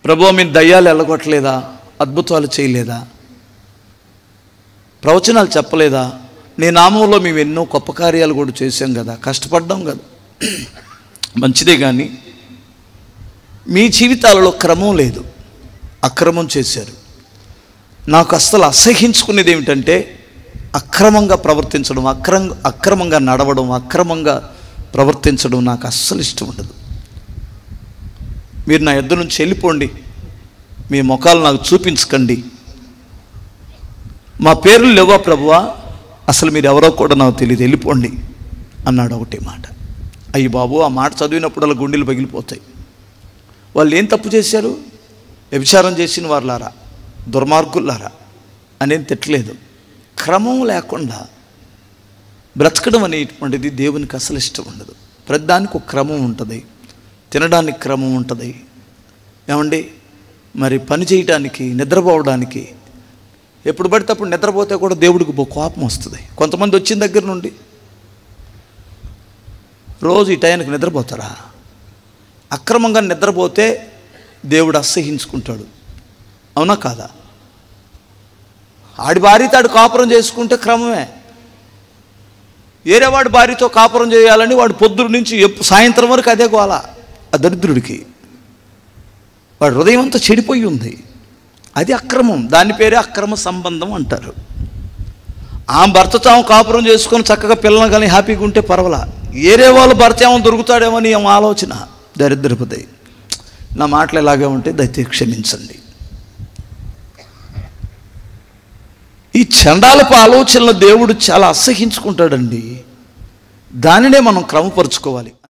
ప్రభు మీ దయ్యాలు వెళ్ళగొట్టలేదా అద్భుతాలు చేయలేదా ప్రవచనాలు చెప్పలేదా నీ నామంలో మేము ఎన్నో గొప్ప కార్యాలు కూడా చేశాం కదా కష్టపడ్డాం కదా మంచిదే కానీ మీ జీవితాలలో క్రమం లేదు అక్రమం చేశారు నాకు అస్సలు అసహించుకునేది ఏమిటంటే అక్రమంగా ప్రవర్తించడం అక్రమ అక్రమంగా నడవడం అక్రమంగా ప్రవర్తించడం నాకు అస్సలు ఇష్టం ఉండదు మీరు నా ఎద్దు నుంచి వెళ్ళిపోండి మీ ముఖాలు నాకు చూపించకండి మా పేర్లు లేవా ప్రభువా అసలు మీరు ఎవరో కూడా నాకు తెలియదు వెళ్ళిపోండి అన్నాడు ఒకటే మాట అయ్యి బాబు ఆ మాట చదివినప్పుడు అలా గుండెలు పగిలిపోతాయి వాళ్ళు ఏం తప్పు చేశారు వ్యభిచారం చేసిన వాళ్ళారా దుర్మార్గులారా అనేది తిట్టలేదు క్రమం లేకుండా బ్రతకడం అనేటువంటిది దేవునికి అసలు ఇష్టం ఉండదు ప్రతిదానికి ఒక క్రమం ఉంటుంది తినడానికి క్రమం ఉంటుంది ఏమండి మరి పని చేయటానికి నిద్రపోవడానికి ఎప్పుడు పడితే అప్పుడు నిద్రపోతే కూడా దేవుడికి బో కోపం వస్తుంది కొంతమంది వచ్చిన దగ్గర నుండి రోజు ఈ టైంకి నిద్రపోతారా అక్రమంగా నిద్రపోతే దేవుడు అసహించుకుంటాడు అవునా కాదా ఆడి భార్యతో ఆడు కాపురం చేసుకుంటే క్రమమే వేరేవాడి భార్యతో కాపురం చేయాలని వాడు పొద్దున నుంచి ఎప్పు సాయంత్రం వరకు అదే గోల ఆ దరిద్రుడికి వాడు హృదయం అంతా చెడిపోయి ఉంది అది అక్రమం దాని పేరే అక్రమ సంబంధం అంటారు ఆ భర్తతో ఆమె కాపురం చేసుకొని చక్కగా పిల్లలు కానీ హ్యాపీగా ఉంటే పర్వాలా ఏరే వాళ్ళ భర్త ఏమో దొరుకుతాడేమో అని ఏమో ఆలోచన దరిద్రపది నా మాటలు ఎలాగే ఉంటే దయచేసి క్షమించండి ఈ చండాలపు ఆలోచనలు దేవుడు చాలా అసహించుకుంటాడండి దానినే మనం క్రమపరుచుకోవాలి